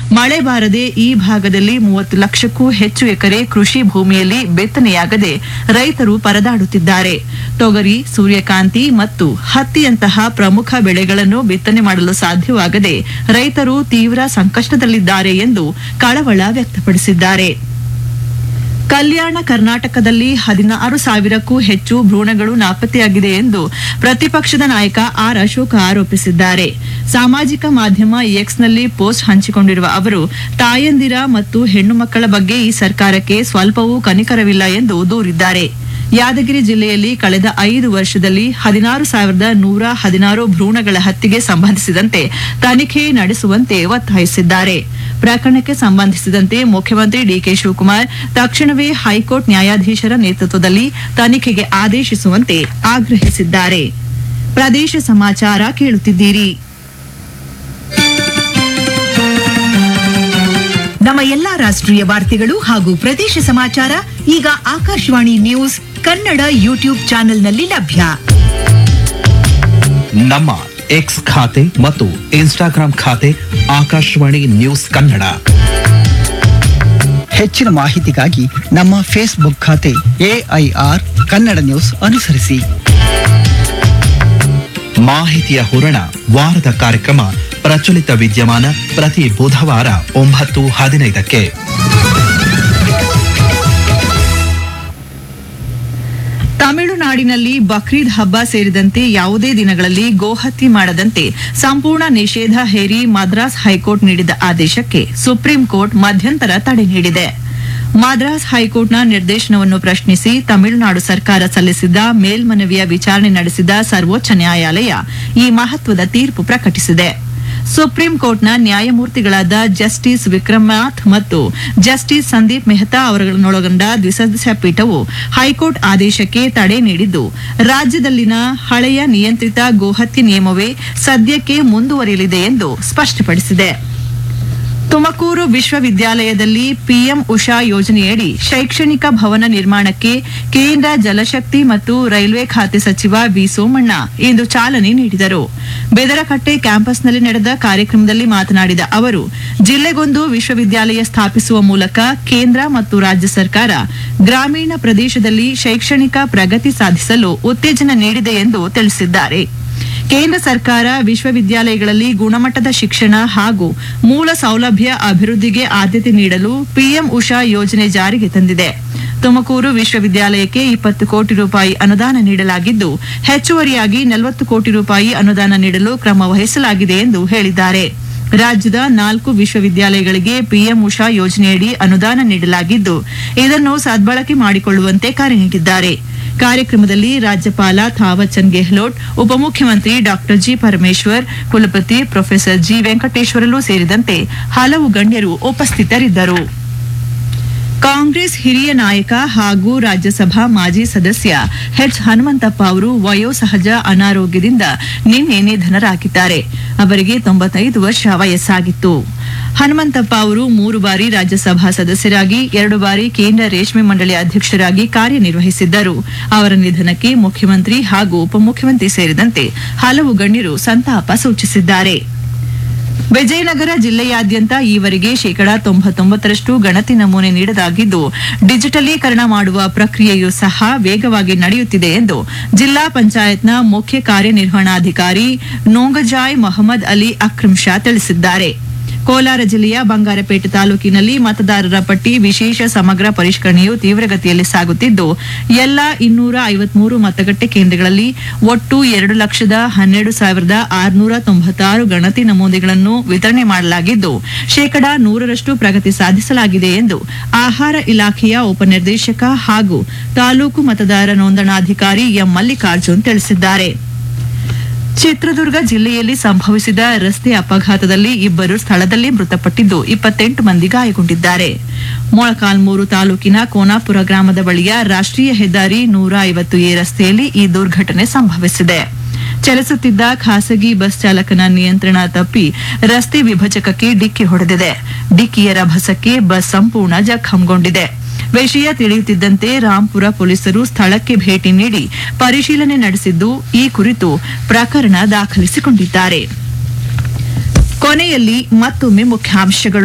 ಮಳೆ ಬಾರದೆ ಈ ಭಾಗದಲ್ಲಿ ಮೂವತ್ತು ಲಕ್ಷಕ್ಕೂ ಹೆಚ್ಚು ಎಕರೆ ಕೃಷಿ ಭೂಮಿಯಲ್ಲಿ ಬಿತ್ತನೆಯಾಗದೆ ರೈತರು ಪರದಾಡುತ್ತಿದ್ದಾರೆ ತೊಗರಿ ಸೂರ್ಯಕಾಂತಿ ಮತ್ತು ಹತ್ತಿಯಂತಹ ಪ್ರಮುಖ ಬೆಳೆಗಳನ್ನು ಬಿತ್ತನೆ ಮಾಡಲು ಸಾಧ್ಯವಾಗದೆ ರೈತರು ತೀವ್ರ ಸಂಕಷ್ಟದಲ್ಲಿದ್ದಾರೆ ಎಂದು ಕಳವಳ ವ್ಯಕ್ತಪಡಿಸಿದ್ದಾರೆ ಕಲ್ಯಾಣ ಕರ್ನಾಟಕದಲ್ಲಿ ಹದಿನಾರು ಸಾವಿರಕ್ಕೂ ಹೆಚ್ಚು ಭ್ರೂಣಗಳು ನಾಪತ್ತೆಯಾಗಿದೆ ಎಂದು ಪ್ರತಿಪಕ್ಷದ ನಾಯಕ ಆರ್ ಅಶೋಕ ಆರೋಪಿಸಿದ್ದಾರೆ ಸಾಮಾಜಿಕ ಮಾಧ್ಯಮ ಎಕ್ಸ್ನಲ್ಲಿ ಪೋಸ್ಟ್ ಹಂಚಿಕೊಂಡಿರುವ ಅವರು ತಾಯಂದಿರ ಮತ್ತು ಹೆಣ್ಣು ಮಕ್ಕಳ ಬಗ್ಗೆ ಈ ಸರ್ಕಾರಕ್ಕೆ ಸ್ವಲ್ಪವೂ ಕನಿಕರವಿಲ್ಲ ಎಂದು ದೂರಿದ್ದಾರೆ ಯಾದಗಿರಿ ಜಿಲ್ಲೆಯಲ್ಲಿ ಕಳೆದ ಐದು ವರ್ಷದಲ್ಲಿ ಹದಿನಾರು ಸಾವಿರದ ನೂರ ಹದಿನಾರು ಭ್ರೂಣಗಳ ಹತ್ಯೆಗೆ ಸಂಬಂಧಿಸಿದಂತೆ ತನಿಖೆ ನಡೆಸುವಂತೆ ಒತ್ತಾಯಿಸಿದ್ದಾರೆ ಪ್ರಕರಣಕ್ಕೆ ಸಂಬಂಧಿಸಿದಂತೆ ಮುಖ್ಯಮಂತ್ರಿ ಡಿಕೆ ಶಿವಕುಮಾರ್ ತಕ್ಷಣವೇ ಹೈಕೋರ್ಟ್ ನ್ಯಾಯಾಧೀಶರ ನೇತೃತ್ವದಲ್ಲಿ ತನಿಖೆಗೆ ಆದೇಶಿಸುವಂತೆ ಆಗ್ರಹಿಸಿದ್ದಾರೆ ಪ್ರದೇಶ ಸಮಾಚಾರ ಕೇಳುತ್ತಿದ್ದೀರಿ ನಮ್ಮ ಎಲ್ಲಾ ರಾಷ್ಟ್ರೀಯ ವಾರ್ತೆಗಳು ಹಾಗೂ ಪ್ರದೇಶ ಸಮಾಚಾರ ಈಗ ಆಕಾಶವಾಣಿ ನ್ಯೂಸ್ ಕನ್ನಡ ಯೂಟ್ಯೂಬ್ ಚಾನೆಲ್ನಲ್ಲಿ ಲಭ್ಯ ನಮ್ಮ ಎಕ್ಸ್ ಖಾತೆ ಮತ್ತು ಇನ್ಸ್ಟಾಗ್ರಾಂ ಖಾತೆ ಆಕಾಶವಾಣಿ ನ್ಯೂಸ್ ಕನ್ನಡ ಹೆಚ್ಚಿನ ಮಾಹಿತಿಗಾಗಿ ನಮ್ಮ ಫೇಸ್ಬುಕ್ ಖಾತೆ ಎಐಆರ್ ಕನ್ನಡ ನ್ಯೂಸ್ ಅನುಸರಿಸಿ ಮಾಹಿತಿಯ ಹೂರಣ ವಾರದ ಕಾರ್ಯಕ್ರಮ ಪ್ರಚಲಿತ ವಿದ್ಯಮಾನ ಪ್ರತಿ ಬುಧವಾರ ಒಂಬತ್ತು ಹದಿನೈದಕ್ಕೆ ತಮಿಳುನಾಡಿನಲ್ಲಿ ಬಕ್ರೀದ್ ಹಬ್ಬ ಸೇರಿದಂತೆ ಯಾವುದೇ ದಿನಗಳಲ್ಲಿ ಗೋಹತ್ಯೆ ಮಾಡದಂತೆ ಸಂಪೂರ್ಣ ನಿಷೇಧ ಹೇರಿ ಮದ್ರಾಸ್ ಹೈಕೋರ್ಟ್ ನೀಡಿದ ಆದೇಶಕ್ಕೆ ಸುಪ್ರೀಂ ಕೋರ್ಟ್ ಮಧ್ಯಂತರ ತಡೆ ನೀಡಿದೆ ಮದ್ರಾಸ್ ಹೈಕೋರ್ಟ್ನ ನಿರ್ದೇಶನವನ್ನು ಪ್ರಶ್ನಿಸಿ ತಮಿಳುನಾಡು ಸರ್ಕಾರ ಸಲ್ಲಿಸಿದ್ದ ಮೇಲ್ಮನವಿಯ ವಿಚಾರಣೆ ನಡೆಸಿದ ಸರ್ವೋಚ್ಚ ನ್ಯಾಯಾಲಯ ಈ ಮಹತ್ವದ ತೀರ್ಪು ಪ್ರಕಟಿಸಿದೆ ಸುಪ್ರೀಂ ಕೋರ್ಟ್ನ ನ್ಯಾಯಮೂರ್ತಿಗಳಾದ ಜಸ್ಟಿಸ್ ವಿಕ್ರಮನಾಥ್ ಮತ್ತು ಜಸ್ಟಿಸ್ ಸಂದೀಪ್ ಮೆಹ್ತಾ ಅವರನ್ನೊಳಗೊಂಡ ದ್ವಿಸದಸ್ಯ ಪೀಠವು ಹೈಕೋರ್ಟ್ ಆದೇಶಕ್ಕೆ ತಡೆ ನೀಡಿದ್ದು ರಾಜ್ಯದಲ್ಲಿನ ಹಳೆಯ ನಿಯಂತ್ರಿತ ಗೋಹತ್ಯೆ ನಿಯಮವೇ ಸದ್ಯಕ್ಕೆ ಮುಂದುವರಿಯಲಿದೆ ಎಂದು ಸ್ಪಷ್ಟಪಡಿಸಿದೆ ತುಮಕೂರು ವಿಶ್ವವಿದ್ಯಾಲಯದಲ್ಲಿ ಪಿಎಂ ಉಷಾ ಯೋಜನೆಯಡಿ ಶೈಕ್ಷಣಿಕ ಭವನ ನಿರ್ಮಾಣಕ್ಕೆ ಕೇಂದ್ರ ಜಲಶಕ್ತಿ ಮತ್ತು ರೈಲ್ವೆ ಖಾತೆ ಸಚಿವ ವಿ ಸೋಮಣ್ಣ ಇಂದು ಚಾಲನೆ ನೀಡಿದರು ಬೆದರಕಟ್ಟೆ ಕ್ಯಾಂಪಸ್ನಲ್ಲಿ ನಡೆದ ಕಾರ್ಯಕ್ರಮದಲ್ಲಿ ಮಾತನಾಡಿದ ಅವರು ಜಿಲ್ಲೆಗೊಂದು ವಿಶ್ವವಿದ್ಯಾಲಯ ಸ್ಥಾಪಿಸುವ ಮೂಲಕ ಕೇಂದ್ರ ಮತ್ತು ರಾಜ್ಯ ಸರ್ಕಾರ ಗ್ರಾಮೀಣ ಪ್ರದೇಶದಲ್ಲಿ ಶೈಕ್ಷಣಿಕ ಪ್ರಗತಿ ಸಾಧಿಸಲು ಉತ್ತೇಜನ ನೀಡಿದೆ ಎಂದು ತಿಳಿಸಿದ್ದಾರೆ ಕೇಂದ್ರ ಸರ್ಕಾರ ವಿಶ್ವವಿದ್ಯಾಲಯಗಳಲ್ಲಿ ಗುಣಮಟ್ಟದ ಶಿಕ್ಷಣ ಹಾಗೂ ಮೂಲ ಸೌಲಭ್ಯ ಅಭಿವೃದ್ಧಿಗೆ ಆದ್ಯತೆ ನೀಡಲು ಪಿಎಂ ಉಷಾ ಯೋಜನೆ ಜಾರಿಗೆ ತಂದಿದೆ ತುಮಕೂರು ವಿಶ್ವವಿದ್ಯಾಲಯಕ್ಕೆ ಇಪ್ಪತ್ತು ಕೋಟಿ ರೂಪಾಯಿ ಅನುದಾನ ನೀಡಲಾಗಿದ್ದು ಹೆಚ್ಚುವರಿಯಾಗಿ ನಲವತ್ತು ಕೋಟಿ ರೂಪಾಯಿ ಅನುದಾನ ನೀಡಲು ಕ್ರಮ ವಹಿಸಲಾಗಿದೆ ಎಂದು ಹೇಳಿದ್ದಾರೆ ರಾಜ್ಯದ ನಾಲ್ಕು ವಿಶ್ವವಿದ್ಯಾಲಯಗಳಿಗೆ ಪಿಎಂ ಉಷಾ ಯೋಜನೆಯಡಿ ಅನುದಾನ ನೀಡಲಾಗಿದ್ದು ಇದನ್ನು ಸದ್ಬಳಕೆ ಮಾಡಿಕೊಳ್ಳುವಂತೆ ಕರೆ ನೀಡಿದ್ದಾರೆ ಕಾರ್ಯಕ್ರಮದಲ್ಲಿ ರಾಜ್ಯಪಾಲ ಥಾವರ್ ಚಂದ್ ಗೆಹ್ಲೋಟ್ ಉಪಮುಖ್ಯಮಂತ್ರಿ ಡಾಕ್ಟರ್ ಜಿ ಪರಮೇಶ್ವರ್ ಕುಲಪತಿ ಪ್ರೊಫೆಸರ್ ಜಿ ವೆಂಕಟೇಶ್ವರಲು ಸೇರಿದಂತೆ ಹಲವು ಗಣ್ಯರು ಉಪಸ್ಥಿತರಿದ್ದರು ಕಾಂಗ್ರೆಸ್ ಹಿರಿಯ ನಾಯಕ ಹಾಗೂ ರಾಜ್ಯಸಭಾ ಮಾಜಿ ಸದಸ್ಯ ಎಚ್ ಹನುಮಂತಪ್ಪ ಅವರು ವಯೋಸಹಜ ಅನಾರೋಗ್ಯದಿಂದ ನಿನ್ನೆ ನಿಧನರಾಗಿದ್ದಾರೆ ಅವರಿಗೆ ತೊಂಬತ್ತೈದು ವರ್ಷ ವಯಸ್ಸಾಗಿತ್ತು ಹನುಮಂತಪ್ಪ ಅವರು ಮೂರು ಬಾರಿ ರಾಜ್ಯಸಭಾ ಸದಸ್ಯರಾಗಿ ಎರಡು ಬಾರಿ ಕೇಂದ್ರ ರೇಷ್ಮೆ ಮಂಡಳಿ ಅಧ್ಯಕ್ಷರಾಗಿ ಕಾರ್ಯನಿರ್ವಹಿಸಿದ್ದರು ಅವರ ನಿಧನಕ್ಕೆ ಮುಖ್ಯಮಂತ್ರಿ ಹಾಗೂ ಉಪಮುಖ್ಯಮಂತ್ರಿ ಸೇರಿದಂತೆ ಹಲವು ಗಣ್ಯರು ಸಂತಾಪ ಸೂಚಿಸಿದ್ದಾರೆ ವಿಜಯನಗರ ಜಿಲ್ಲೆಯಾದ್ಯಂತ ಈವರೆಗೆ ಶೇಕಡಾ ತೊಂಬತ್ತೊಂಬತ್ತರಷ್ಟು ಗಣತಿ ನಮೂನೆ ನೀಡಲಾಗಿದ್ದು ಡಿಜಿಟಲೀಕರಣ ಮಾಡುವ ಪ್ರಕ್ರಿಯೆಯೂ ಸಹ ವೇಗವಾಗಿ ನಡೆಯುತ್ತಿದೆ ಎಂದು ಜಿಲ್ಲಾ ಪಂಚಾಯತ್ನ ಮುಖ್ಯ ಕಾರ್ಯನಿರ್ವಹಣಾಧಿಕಾರಿ ನೋಂಗಜಾಯ್ ಮೊಹಮ್ಮದ್ ಅಲಿ ಅಕ್ರಮ್ ಶಾ ತಿಳಿಸಿದ್ದಾರೆ ಕೋಲಾರ ಜಿಲ್ಲೆಯ ಬಂಗಾರಪೇಟೆ ತಾಲೂಕಿನಲ್ಲಿ ಮತದಾರರ ಪಟ್ಟಿ ವಿಶೇಷ ಸಮಗ್ರ ಪರಿಷ್ಕರಣೆಯು ತೀವ್ರಗತಿಯಲ್ಲಿ ಸಾಗುತ್ತಿದ್ದು ಎಲ್ಲ ಇನ್ನೂರ ಐವತ್ಮೂರು ಮತಗಟ್ಟೆ ಕೇಂದ್ರಗಳಲ್ಲಿ ಒಟ್ಟು ಎರಡು ಲಕ್ಷದ ಹನ್ನೆರಡು ಸಾವಿರದ ಆರುನೂರ ತೊಂಬತ್ತಾರು ಗಣತಿ ನಮೂನೆಗಳನ್ನು ವಿತರಣೆ ಮಾಡಲಾಗಿದ್ದು ಶೇಕಡಾ ನೂರರಷ್ಟು ಪ್ರಗತಿ ಸಾಧಿಸಲಾಗಿದೆ ಎಂದು ಆಹಾರ ಇಲಾಖೆಯ ಉಪನಿರ್ದೇಶಕ ಹಾಗೂ ತಾಲೂಕು ಮತದಾರ ನೋಂದಣಾಧಿಕಾರಿ ಎಂ ಮಲ್ಲಿಕಾರ್ಜುನ್ ತಿಳಿಸಿದ್ದಾರೆ ಚಿತ್ರದುರ್ಗ ಜಿಲ್ಲೆಯಲ್ಲಿ ಸಂಭವಿಸಿದ ರಸ್ತೆ ಅಪಘಾತದಲ್ಲಿ ಇಬ್ಬರು ಸ್ಥಳದಲ್ಲೇ ಮೃತಪಟ್ಟಿದ್ದು ಇಪ್ಪತ್ತೆಂಟು ಮಂದಿ ಗಾಯಗೊಂಡಿದ್ದಾರೆ ಮೊಳಕಾಲ್ಮೂರು ತಾಲೂಕಿನ ಕೋನಾಪುರ ಗ್ರಾಮದ ಬಳಿಯ ರಾಷ್ಟ್ರೀಯ ಹೆದ್ದಾರಿ ನೂರ ಐವತ್ತು ಎ ರಸ್ತೆಯಲ್ಲಿ ಈ ದುರ್ಘಟನೆ ಸಂಭವಿಸಿದೆ ಚಲಿಸುತ್ತಿದ್ದ ಖಾಸಗಿ ಬಸ್ ಚಾಲಕನ ನಿಯಂತ್ರಣ ತಪ್ಪಿ ರಸ್ತೆ ವಿಭಜಕಕ್ಕೆ ಡಿಕ್ಕಿ ಹೊಡೆದಿದೆ ಡಿಕ್ಕಿಯ ರಭಸಕ್ಕೆ ಬಸ್ ಸಂಪೂರ್ಣ ಜಖಂಗೊಂಡಿದೆ ವಿಷಯ ತಿಳಿಯುತ್ತಿದ್ದಂತೆ ರಾಂಪುರ ಪೊಲೀಸರು ಸ್ಥಳಕ್ಕೆ ಭೇಟಿ ನೀಡಿ ಪರಿಶೀಲನೆ ನಡೆಸಿದ್ದು ಈ ಕುರಿತು ಪ್ರಕರಣ ದಾಖಲಿಸಿಕೊಂಡಿದ್ದಾರೆ ಕೊನೆಯಲ್ಲಿ ಮತ್ತೊಮ್ಮೆ ಮುಖ್ಯಾಂಶಗಳು